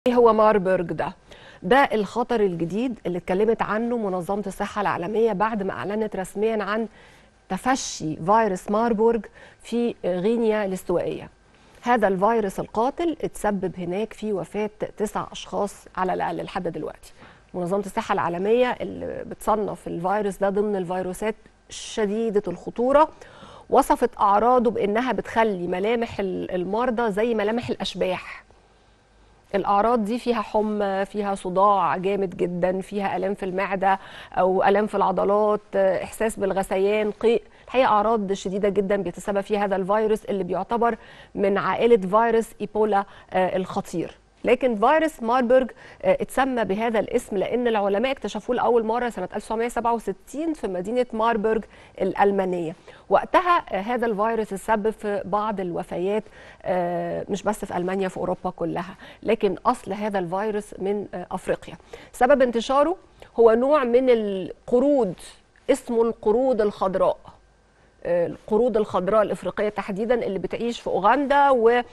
ايه هو ماربرج ده ده الخطر الجديد اللي اتكلمت عنه منظمة الصحة العالمية بعد ما أعلنت رسميا عن تفشي فيروس ماربورج في غينيا الاستوائية هذا الفيروس القاتل اتسبب هناك في وفاة تسع أشخاص على الأقل لحد دلوقتي منظمة الصحة العالمية اللي بتصنف الفيروس ده ضمن الفيروسات شديدة الخطورة وصفت أعراضه بأنها بتخلي ملامح المرضى زي ملامح الأشباح الاعراض دي فيها حمى فيها صداع جامد جدا فيها الام في المعده او الام في العضلات احساس بالغثيان قيء الحقيقه اعراض شديده جدا بيتسبب فيها هذا الفيروس اللي بيعتبر من عائله فيروس ايبولا الخطير لكن فيروس ماربرج اتسمى بهذا الاسم لان العلماء اكتشفوه لاول مره سنه 1967 في مدينه ماربرج الالمانيه وقتها هذا الفيروس تسبب في بعض الوفيات مش بس في المانيا في اوروبا كلها لكن اصل هذا الفيروس من افريقيا سبب انتشاره هو نوع من القرود اسمه القرود الخضراء القرود الخضراء الافريقيه تحديدا اللي بتعيش في اوغندا و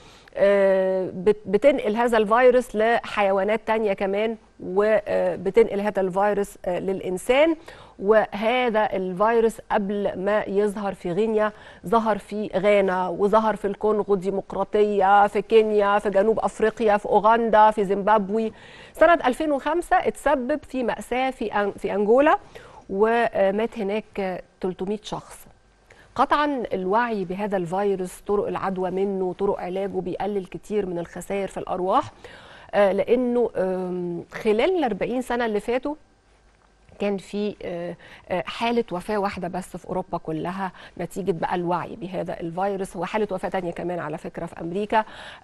بتنقل هذا الفيروس لحيوانات تانية كمان وبتنقل هذا الفيروس للإنسان وهذا الفيروس قبل ما يظهر في غينيا ظهر في غانا وظهر في الكونغو الديمقراطية في كينيا في جنوب أفريقيا في أوغندا في زيمبابوي سنة 2005 اتسبب في مأساة في في أنجولا ومات هناك 300 شخص قطعا الوعي بهذا الفيروس طرق العدوى منه طرق علاجه بيقلل كتير من الخسائر في الارواح لانه خلال ال 40 سنه اللي فاتوا كان في حالة وفاة واحدة بس في أوروبا كلها نتيجة بقى الوعي بهذا الفيروس وحالة وفاة تانية كمان على فكرة في أمريكا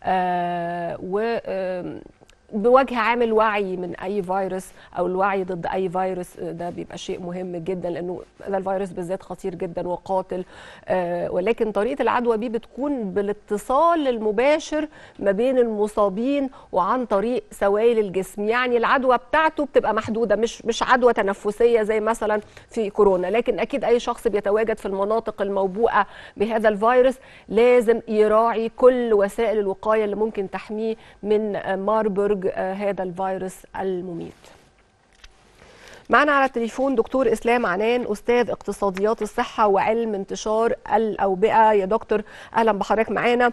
و بوجه عامل وعي من اي فيروس او الوعي ضد اي فيروس ده بيبقى شيء مهم جدا لانه هذا الفيروس بالذات خطير جدا وقاتل آه ولكن طريقه العدوى بيه بتكون بالاتصال المباشر ما بين المصابين وعن طريق سوائل الجسم يعني العدوى بتاعته بتبقى محدوده مش مش عدوى تنفسيه زي مثلا في كورونا لكن اكيد اي شخص بيتواجد في المناطق الموبوءه بهذا الفيروس لازم يراعي كل وسائل الوقايه اللي ممكن تحميه من ماربرج هذا الفيروس المميت معنا على التليفون دكتور اسلام عنان استاذ اقتصاديات الصحه وعلم انتشار الاوبئه يا دكتور اهلا بحضرتك معانا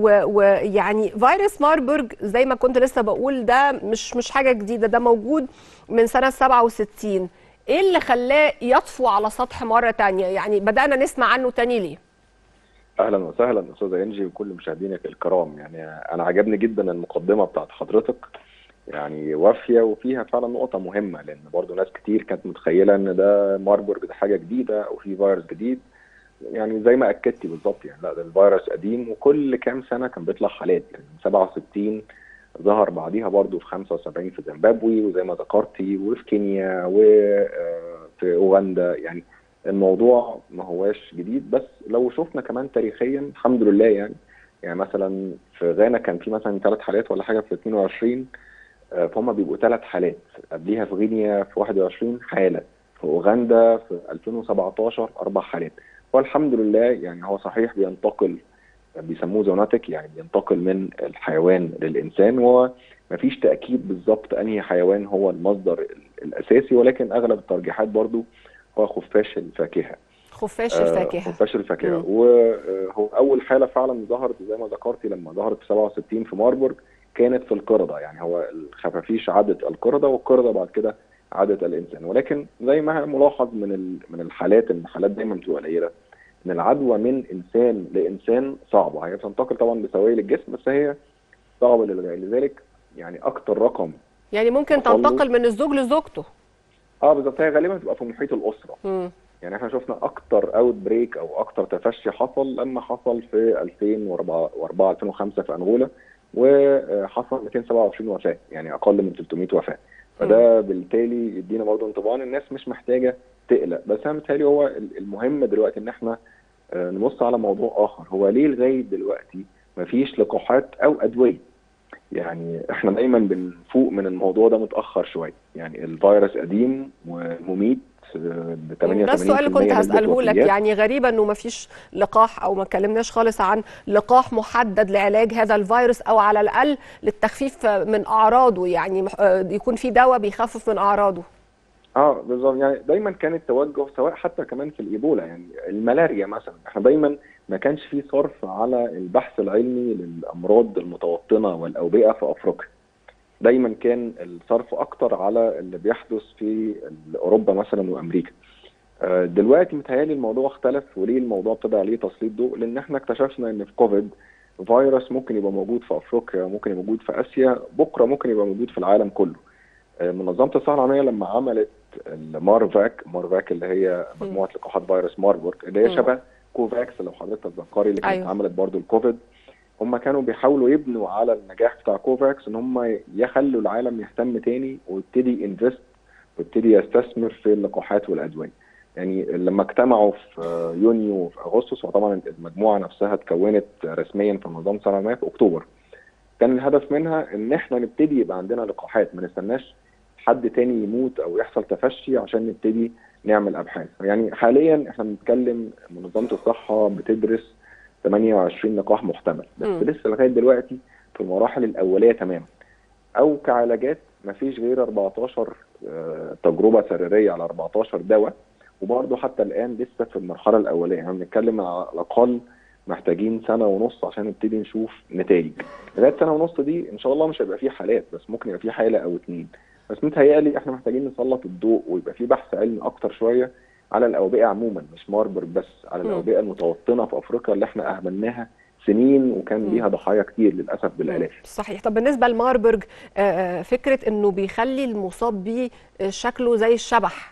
ويعني فيروس ماربرج زي ما كنت لسه بقول ده مش مش حاجه جديده ده موجود من سنه 67 ايه اللي خلاه يطفو على سطح مره تانية يعني بدانا نسمع عنه تاني ليه اهلا وسهلا استاذه انجي وكل مشاهدينك الكرام يعني انا عجبني جدا المقدمه بتاعت حضرتك يعني وافيه وفيها فعلا نقطه مهمه لان برضو ناس كتير كانت متخيله ان ده ماربورج ده حاجه جديده او في فيروس جديد يعني زي ما اكدتي بالظبط يعني لا ده الفيروس قديم وكل كام سنه كان بيطلع حالات يعني 67 ظهر بعديها برضو في 75 في زيمبابوي وزي ما ذكرتي وفي كينيا وفي اوغندا يعني الموضوع ما هواش جديد بس لو شفنا كمان تاريخيا الحمد لله يعني يعني مثلا في غانا كان في مثلا ثلاث حالات ولا حاجه في 22 فهم بيبقوا ثلاث حالات قبليها في غينيا في 21 حاله في اوغندا في 2017 اربع حالات والحمد لله يعني هو صحيح بينتقل بيسموه زوناتيك يعني بينتقل من الحيوان للانسان ومفيش تاكيد بالظبط انهي حيوان هو المصدر الاساسي ولكن اغلب الترجيحات برضو هو خفاش الفاكهه خفاش الفاكهه آه خفاش الفاكهه وهو اول حاله فعلا ظهرت زي ما ذكرتي لما ظهرت في 67 في ماربورج كانت في القرده يعني هو الخفافيش عادت القرده والقرده بعد كده عادت الانسان ولكن زي ما ملاحظ من من الحالات ان الحالات دايما بتبقى قليله ان العدوى من انسان لانسان صعبه هي بتنتقل طبعا بسوائل الجسم بس هي صعبه للغايه لذلك يعني اكتر رقم يعني ممكن تنتقل من الزوج لزوجته اه بالظبط هي غالبا بتبقى في محيط الاسره م. يعني احنا شفنا اكتر اوت بريك او اكتر تفشي حصل لما حصل في 2004 2005 في انغولا وحصل 227 وفاه يعني اقل من 300 وفاه فده بالتالي يدينا برضه انطباع ان الناس مش محتاجه تقلق بس انا متهيألي هو المهم دلوقتي ان احنا نبص على موضوع اخر هو ليه لغايه دلوقتي مفيش لقاحات او ادويه يعني احنا دايما بنفوق من الموضوع ده متاخر شويه يعني الفيروس قديم ومميت ب ده السؤال اللي كنت هساله لك يعني غريبه انه ما فيش لقاح او ما اتكلمناش خالص عن لقاح محدد لعلاج هذا الفيروس او على الاقل للتخفيف من اعراضه يعني يكون في دواء بيخفف من اعراضه اه بالظبط يعني دايما كان التوجه سواء حتى كمان في الايبولا يعني الملاريا مثلا احنا دايما ما كانش في صرف على البحث العلمي للامراض المتوطنه والاوبئه في افريقيا دايما كان الصرف اكتر على اللي بيحدث في اوروبا مثلا وامريكا دلوقتي متهيألي الموضوع اختلف وليه الموضوع ابتدى عليه تسليط ضوء لان احنا اكتشفنا ان في كوفيد فيروس ممكن يبقى موجود في افريقيا ممكن يبقى موجود في اسيا بكره ممكن يبقى موجود في العالم كله منظمه الصحه العالميه لما عملت المارفاك مارفاك اللي هي مجموعه لقاحات فيروس ماربورg اللي هي شبه كوفاكس لو حضرتك تتذكري اللي كانت أيوه. عملت برضو الكوفيد هم كانوا بيحاولوا يبنوا على النجاح بتاع كوفاكس ان هم يخلوا العالم يهتم تاني ويبتدي انفست ويبتدي يستثمر في اللقاحات والادويه يعني لما اجتمعوا في يونيو وفي اغسطس وطبعا المجموعه نفسها اتكونت رسميا في منظمه الصحه العالميه في اكتوبر كان الهدف منها ان احنا نبتدي يبقى عندنا لقاحات ما نستناش حد تاني يموت او يحصل تفشي عشان نبتدي نعمل ابحاث يعني حاليا احنا بنتكلم منظمه الصحه بتدرس 28 لقاح محتمل بس م. لسه لغايه دلوقتي في المراحل الاوليه تماما او كعلاجات ما فيش غير 14 تجربه سريريه على 14 دواء وبرضه حتى الان لسه في المرحله الاوليه يعني بنتكلم على الاقل محتاجين سنه ونص عشان نبتدي نشوف نتائج لغايه سنه ونص دي ان شاء الله مش هيبقى فيه حالات بس ممكن يبقى فيه حاله او اتنين بس متهيألي احنا محتاجين نسلط الضوء ويبقى في بحث علمي اكتر شويه على الاوبئه عموما مش ماربر بس على الاوبئه المتوطنه في افريقيا اللي احنا اهملناها سنين وكان ليها ضحايا كتير للاسف بالالاف. صحيح، طب بالنسبه لماربرج فكره انه بيخلي المصاب بيه شكله زي الشبح.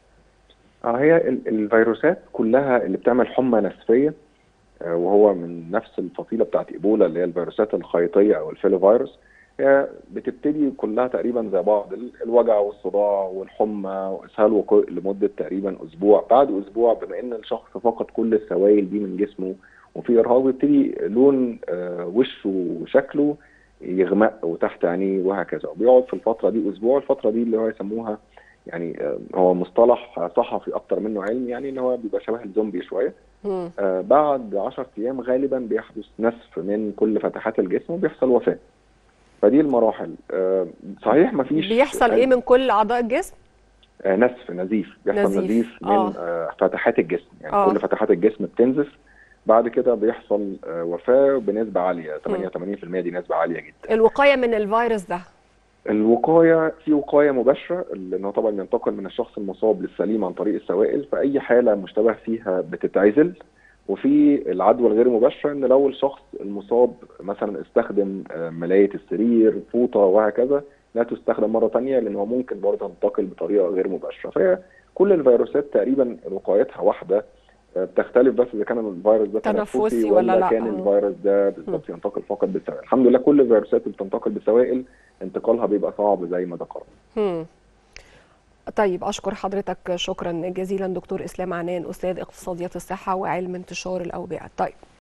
اه هي الفيروسات كلها اللي بتعمل حمى نسفيه وهو من نفس الفصيله بتاعت ايبولا اللي هي الفيروسات الخيطيه او الفيلو فيروس هي بتبتدي كلها تقريبا زي بعض الوجع والصداع والحمى واسهال وقوء لمده تقريبا اسبوع بعد اسبوع بما ان الشخص فقد كل السوائل دي من جسمه وفي ارهاق بيبتدي لون وشه وشكله يغمق وتحت عينيه وهكذا وبيقعد في الفتره دي اسبوع الفتره دي اللي هو يسموها يعني هو مصطلح صحفي اكتر منه علمي يعني ان هو بيبقى شبه الزومبي شويه آه بعد 10 ايام غالبا بيحدث نسف من كل فتحات الجسم وبيحصل وفاه فدي المراحل آه صحيح ما فيش بيحصل ايه من كل اعضاء الجسم آه نسف نزيف بيحصل نزيف, نزيف من آه. آه فتحات الجسم يعني آه. كل فتحات الجسم بتنزف بعد كده بيحصل آه وفاه بنسبه عاليه 88% دي نسبه عاليه جدا الوقايه من الفيروس ده الوقايه في وقايه مباشره لانه طبعا ينتقل من الشخص المصاب للسليم عن طريق السوائل فاي حاله مشتبه فيها بتتعزل وفي العدوى الغير مباشره ان لو الشخص المصاب مثلا استخدم ملايه السرير فوطه وهكذا لا تستخدم مره ثانيه لان هو ممكن برضه تنتقل بطريقه غير مباشره فهي كل الفيروسات تقريبا وقايتها واحده بتختلف بس اذا كان الفيروس ده تنفسي ولا, ولا لا كان الفيروس ده بالظبط ينتقل فقط بالسوائل الحمد لله كل الفيروسات اللي بتنتقل بالسوائل انتقالها بيبقى صعب زي ما ذكرنا طيب اشكر حضرتك شكرا جزيلا دكتور اسلام عنان استاذ اقتصاديات الصحه وعلم انتشار الاوبئه طيب